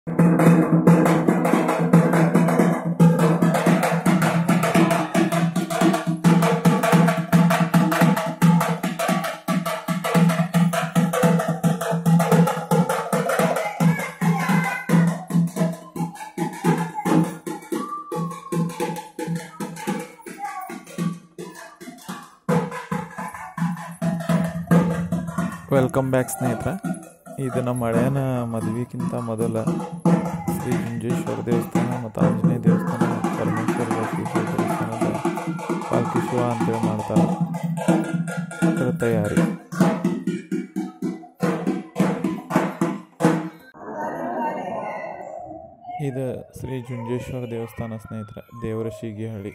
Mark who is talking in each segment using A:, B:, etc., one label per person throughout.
A: welcome back ಸ್ನೇಹಿತರೆ ಇದು ನಮ್ಮ ಹಳೆಯನ ಮದುವೆಗಿಂತ ಮೊದಲ ಶ್ರೀ ಗುಂಜೇಶ್ವರ ದೇವಸ್ಥಾನ ಮತ್ತು ಆಂಜನೇಯ ದೇವಸ್ಥಾನ ಮತ್ತು ಪರಮೇಶ್ವರ ಬಸವೇಶ್ವರ ದೇವಸ್ಥಾನದ ಪಾಲ್ಕಿ ಶಿವ ಅಂತೇಳಿ ಮಾಡ್ತಾರೆ ಅದರ ತಯಾರಿ ಇದು ಶ್ರೀ ಜುಂಜೇಶ್ವರ ದೇವಸ್ಥಾನ ಸ್ನೇಹಿತರೆ ದೇವರ ಶೀಗಿಹಳ್ಳಿ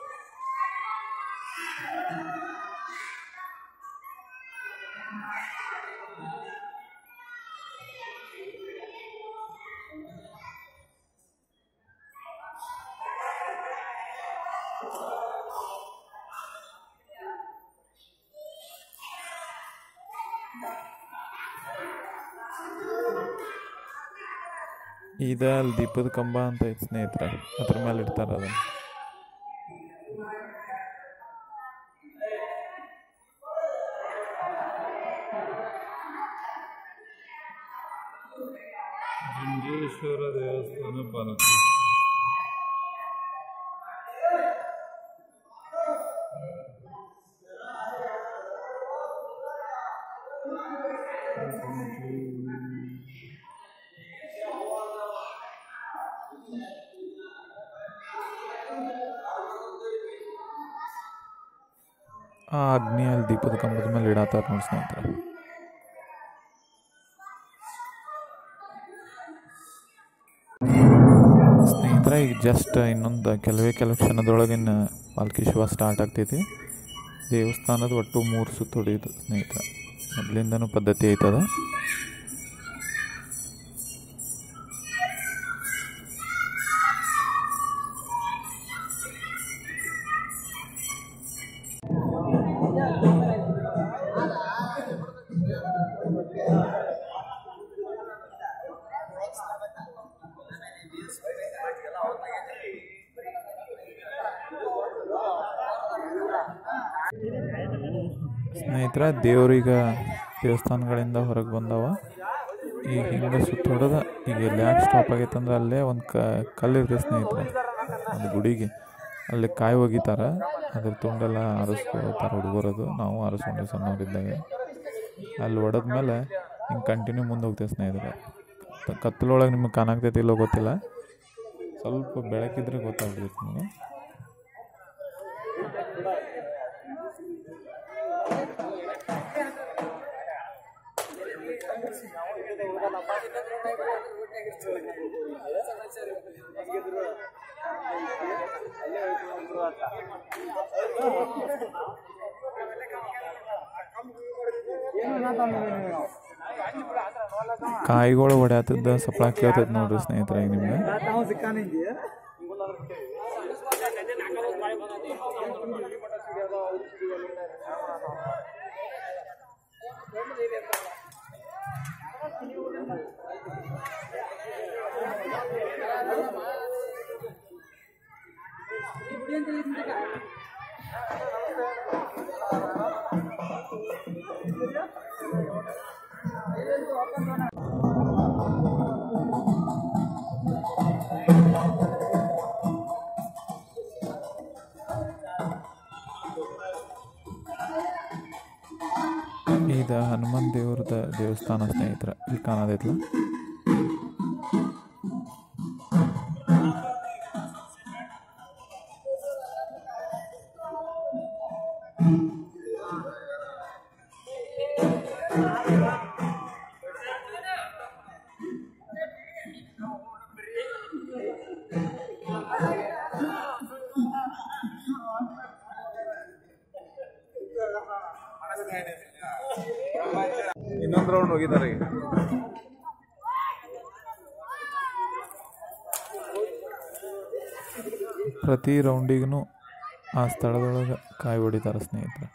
A: ಇದ ಅಲ್ಲಿ ದೀಪದ ಕಂಬ ಅಂತ ಐತೆ ಸ್ನೇಹಿತರೆ ಅದ್ರ ಮೇಲೆ ಇಡ್ತಾರೆ ಅದನ್ನು
B: ಜುಂಜೇಶ್ವರ ದೇವಸ್ಥಾನ ಪಾಲಕಿ
A: ಆ ಅಗ್ನಿ ಅಲ್ಲಿ ದೀಪದ ಕಂಬದ ಮೇಲೆ ಇಡತ್ತಾರ ನೋಡಿ ಸ್ನೇಹಿತರೆ ಸ್ನೇಹಿತರೆ ಈಗ ಜಸ್ಟ್ ಇನ್ನೊಂದು ಕೆಲವೇ ಕೆಲವು ಕ್ಷಣದೊಳಗಿನ ಪಾಲ್ಕಿ ಶಿವ ಸ್ಟಾರ್ಟ್ ಆಗ್ತೈತಿ ದೇವಸ್ಥಾನದ ಒಟ್ಟು ಮೂರು ಸುತ್ತು ಹೊಡೆಯೋದು ಸ್ನೇಹಿತರೆ ಮೊದಲಿಂದನೂ ಪದ್ಧತಿ ಐತದ ಸ್ನೇಹಿತರ ದೇವ್ರೀಗ ದೇವಸ್ಥಾನಗಳಿಂದ ಹೊರಗೆ ಬಂದವ ಈಗ ಹಿಂಗೆ ಸುತ್ತ ಹೊಡೆದ ಈಗ ಎಲ್ಲಿ ಯಾಕೆ ಸ್ಟಾಪ್ ಆಗೈತೆ ಅಂದ್ರೆ ಅಲ್ಲೇ ಒಂದು ಕ ಕಲ್ಲು ಇರ್ತದೆ ಸ್ನೇಹಿತರೆ ಒಂದು ಗುಡಿಗೆ ಅಲ್ಲಿ ಕಾಯಿ ಒಗಿತಾರೆ ಅದ್ರ ತುಂಡೆಲ್ಲ ಆರಿಸ್ಕೊಳ್ತಾರೆ ಹುಡುಗರದು ನಾವು ಆರಿಸ್ಕೊಂಡು ಸಣ್ಣವರಿದ್ದಾಗ ಅಲ್ಲಿ ಹೊಡೆದ್ಮೇಲೆ ಹಿಂಗೆ ಕಂಟಿನ್ಯೂ ಮುಂದೆ ಹೋಗ್ತೇವೆ ಸ್ನೇಹಿತರೆ ಕ- ಕತ್ತಲೊಳಗೆ ನಿಮಗೆ ಕಾಣಾಗ್ತೈತಿ ಇಲ್ಲೋ ಗೊತ್ತಿಲ್ಲ ಸ್ವಲ್ಪ ಬೆಳಕಿದ್ರೆ ಗೊತ್ತಾಗ್ತೈತೆ ನಿಮಗೆ ಕಾಯಿಗಳು ಹೊಡ್ಯಾತದ ಸಪ್ಳ ಕೇಳ್ತೈತೆ ನೋಡ್ರಿ ಸ್ನೇಹಿತರೆ ಈಗ ನಿಮ್ಗೆ ಇದು ಹನುಮನ್ ದೇವ್ರದ ದೇವಸ್ಥಾನ ಸ್ನೇಹಿತರ ಇಲ್ಲಿ ಕಾಣೋದೈತಲ್ಲ
B: ಇನ್ನೊಂದು ರೌಂಡ್ ಹೋಗಿದ್ದಾರೆ ಈಗ
A: ಪ್ರತಿ ರೌಂಡಿಗೂ ಆ ಸ್ಥಳದೊಳಗೆ ಕಾಯಿ ಹೊಡಿತಾರೆ ಸ್ನೇಹಿತರೆ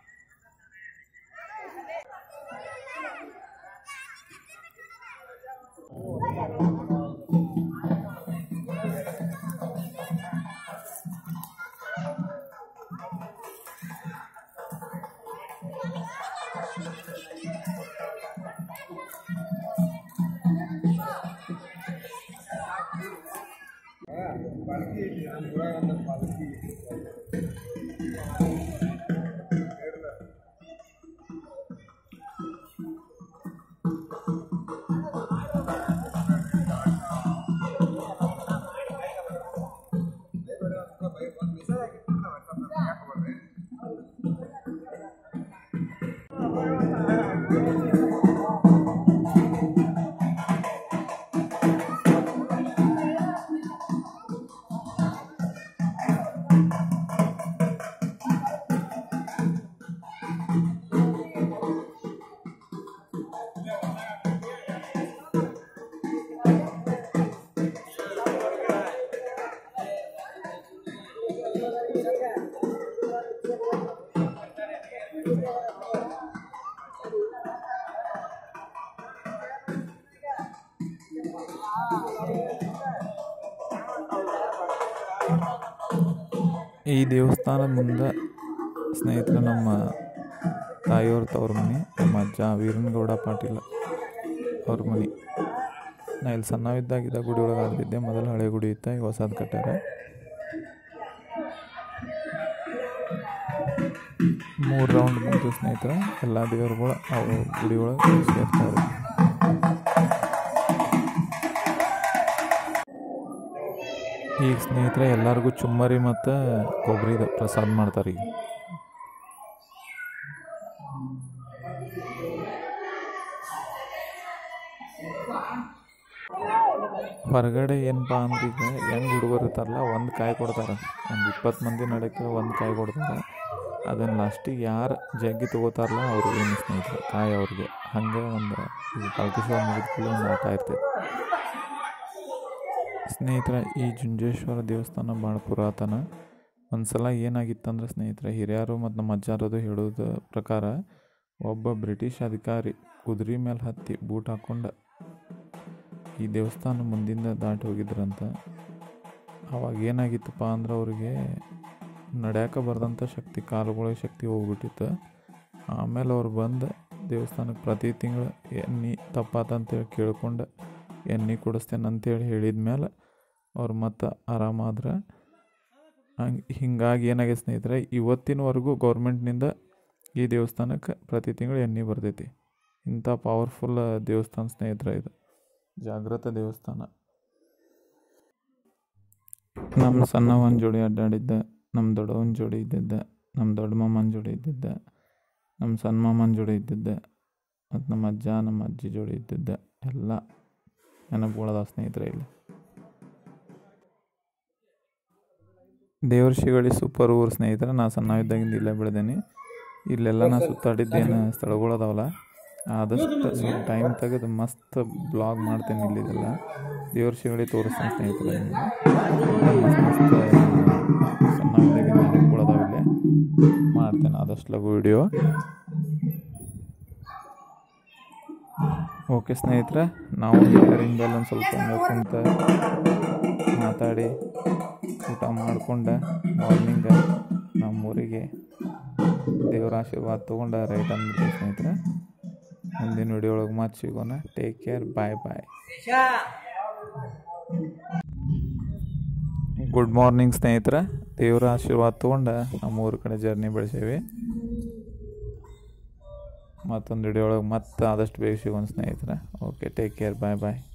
A: ಈ ದೇವಸ್ಥಾನದ ಮುಂದೆ ಸ್ನೇಹಿತರೆ ನಮ್ಮ ತಾಯಿಯವ್ರ ತವ್ರ ಮನೆ ನಮ್ಮ ಅಜ್ಜ ವೀರನಗೌಡ ಪಾಟೀಲ್ ಅವ್ರ ಮನೆ ನಾ ಇಲ್ಲಿ ಸಣ್ಣವಿದ್ದಾಗಿದ್ದ ಗುಡಿ ಒಳಗೆ ಆಡ್ತಿದ್ದೆ ಮೊದಲು ಹಳೆ ಗುಡಿ ಇತ್ತು ಈಗ ಹೊಸದು ಕಟ್ಟಾರ ಮೂರು ರೌಂಡ್ ಬಂತು ಸ್ನೇಹಿತರೆ ಎಲ್ಲ ದೇವ್ರುಗಳು ಅವು ಗುಡಿ ಒಳಗೆ ಸೇರ್ತಾವೆ ಈಗ ಸ್ನೇಹಿತರೆ ಎಲ್ಲರಿಗೂ ಚುಮ್ಮರಿ ಮತ್ತು ಕೊಬ್ಬರಿದ ಪ್ರಸಾದ ಮಾಡ್ತಾರೆ ಈಗ ಹೊರಗಡೆ ಏನಪ್ಪ ಅಂದ್ರೆ ಈಗ ಹೆಂಗೆ ಹುಡುಗರು ಇರ್ತಾರಲ್ಲ ಒಂದು ಕಾಯಿ ಕೊಡ್ತಾರೆ ಒಂದು ಇಪ್ಪತ್ತು ಮಂದಿ ನಡಕ್ಕೆ ಒಂದು ಕಾಯಿ ಕೊಡ್ತಾರೆ ಅದನ್ನು ಲಾಸ್ಟಿಗೆ ಯಾರು ಜಗ್ಗಿ ತೊಗೋತಾರಲ್ಲ ಅವ್ರಿಗೆ ಏನು ಸ್ನೇಹಿತರೆ ಕಾಯಿ ಅವ್ರಿಗೆ ಹಂಗೆ ಒಂದು ಈಗ ಪಾಲ್ಕಿ ಶೋ ಮುಗಿದ ಒಂದು ಆಟ ಇರ್ತೈತೆ ಸ್ನೇಹಿತರೆ ಈ ಜುಂಜೇಶ್ವರ ದೇವಸ್ಥಾನ ಭಾಳ ಪುರಾತನ ಒಂದು ಸಲ ಏನಾಗಿತ್ತಂದ್ರೆ ಸ್ನೇಹಿತರೆ ಹಿರಿಯರು ಮತ್ತು ನಮ್ಮ ಅಜ್ಜಾರದು ಹೇಳೋದು ಪ್ರಕಾರ ಒಬ್ಬ ಬ್ರಿಟಿಷ್ ಅಧಿಕಾರಿ ಕುದುರೆ ಮೇಲೆ ಹತ್ತಿ ಬೂಟ್ ಹಾಕ್ಕೊಂಡು ಈ ದೇವಸ್ಥಾನ ಮುಂದಿಂದ ದಾಟಿ ಹೋಗಿದ್ರಂತ ಅವಾಗ ಏನಾಗಿತ್ತಪ್ಪ ಅಂದ್ರೆ ಅವ್ರಿಗೆ ನಡ್ಯಾಕ ಬರ್ದಂಥ ಶಕ್ತಿ ಕಾಲುಗಳಿಗೆ ಶಕ್ತಿ ಹೋಗ್ಬಿಟ್ಟಿತ್ತು ಆಮೇಲೆ ಅವ್ರು ಬಂದು ದೇವಸ್ಥಾನಕ್ಕೆ ಪ್ರತಿ ತಿಂಗಳು ಎಣ್ಣೆ ತಪ್ಪಾತಂತೇಳಿ ಕೇಳ್ಕೊಂಡು ಎಣ್ಣೆ ಕೊಡಿಸ್ತೇನೆ ಅಂತೇಳಿ ಹೇಳಿದ ಮೇಲೆ ಅವ್ರು ಮತ್ತೆ ಆರಾಮಾದ್ರೆ ಹಂಗೆ ಹಿಂಗಾಗಿ ಏನಾಗಿದೆ ಸ್ನೇಹಿತರೆ ಇವತ್ತಿನವರೆಗೂ ಗೌರ್ಮೆಂಟ್ನಿಂದ ಈ ದೇವಸ್ಥಾನಕ್ಕೆ ಪ್ರತಿ ತಿಂಗಳು ಎಣ್ಣೆ ಬರ್ತೈತಿ ಇಂಥ ಪವರ್ಫುಲ್ ದೇವಸ್ಥಾನ ಸ್ನೇಹಿತರೆ ಇದು ಜಾಗೃತ ದೇವಸ್ಥಾನ ನಮ್ಮ ಸಣ್ಣವನ ಜೋಡಿ ಅಡ್ಡಾಡಿದ್ದ ನಮ್ಮ ದೊಡ್ಡವನ ಜೋಡಿ ಇದ್ದಿದ್ದ ನಮ್ಮ ದೊಡ್ಡ ಮಾಮನ ಜೋಡಿ ಇದ್ದಿದ್ದ ನಮ್ಮ ಸಣ್ಣ ಮಾಮನ ಜೋಡಿ ಇದ್ದಿದ್ದ ಮತ್ತು ನಮ್ಮ ಅಜ್ಜ ನಮ್ಮ ಅಜ್ಜಿ ಜೋಡಿ ಇದ್ದಿದ್ದ ಎಲ್ಲ ನೆನಪುಗಳದ ಸ್ನೇಹಿತರೆ ಇಲ್ಲಿ ದೇವ್ರ ಶಿಗಳಿ ಸೂಪರ್ ಊರು ಸ್ನೇಹಿತರೆ ನಾ ಸಣ್ಣವಿದ್ದಾಗಿಂದ ಇಲ್ಲೇ ಬೆಳೆದೇನಿ ಇಲ್ಲೆಲ್ಲ ನಾ ಸುತ್ತಾಡಿದ್ದೇನು ಸ್ಥಳಗಳದಾವಲ್ಲ ಆದಷ್ಟು ಟೈಮ್ ತೆಗೆದು ಮಸ್ತ್ ಬ್ಲಾಗ್ ಮಾಡ್ತೇನೆ ಇಲ್ಲಿದೆಲ್ಲ ದೇವ್ರ ಶಿಗಳಿ ತೋರಿಸ್ತೇನೆ ಸ್ನೇಹಿತರೆ ನಿಮಗೆ ಮಸ್ತ್ ಮಸ್ತ್ ಸಣ್ಣವಿದ್ದಾಗಿಂದ ನೆನಪುಗಳದಾವ ಇಲ್ಲೇ ಮಾಡ್ತೇನೆ ಆದಷ್ಟು ಲಘು ವಿಡಿಯೋ ಓಕೆ ಸ್ನೇಹಿತರೆ ನಾವು ಹಿರಿಯರಿಂದ ಒಂದು ಸ್ವಲ್ಪ ಹಂಗೆ ಕುಂತ ಮಾತಾಡಿ ಊಟ ಮಾಡ್ಕೊಂಡು ಮಾರ್ನಿಂಗ ನಮ್ಮೂರಿಗೆ ದೇವರ ಆಶೀರ್ವಾದ ತೊಗೊಂಡು ರೈಟ್ ಅಂದ್ಬಿಟ್ಟು ಸ್ನೇಹಿತರೆ ಮುಂದಿನ ವಿಡಿಯೋ ಒಳಗೆ ಮತ್ತೆ ಸಿಗೋಣ take care bye bye good morning ಸ್ನೇಹಿತರೆ ದೇವರ ಆಶೀರ್ವಾದ ತೊಗೊಂಡು ನಮ್ಮ ಊರ ಕಡೆ ಜರ್ನಿ ಬೆಳೆಸೇವಿ ಮತ್ತೊಂದು ವಿಡಿಯೋ ಒಳಗೆ ಮತ್ತೆ ಆದಷ್ಟು ಬೇಗ ಸಿಗೋಣ ಸ್ನೇಹಿತರೆ ಓಕೆ ಟೇಕ್ ಕೇರ್ ಬಾಯ್ ಬಾಯ್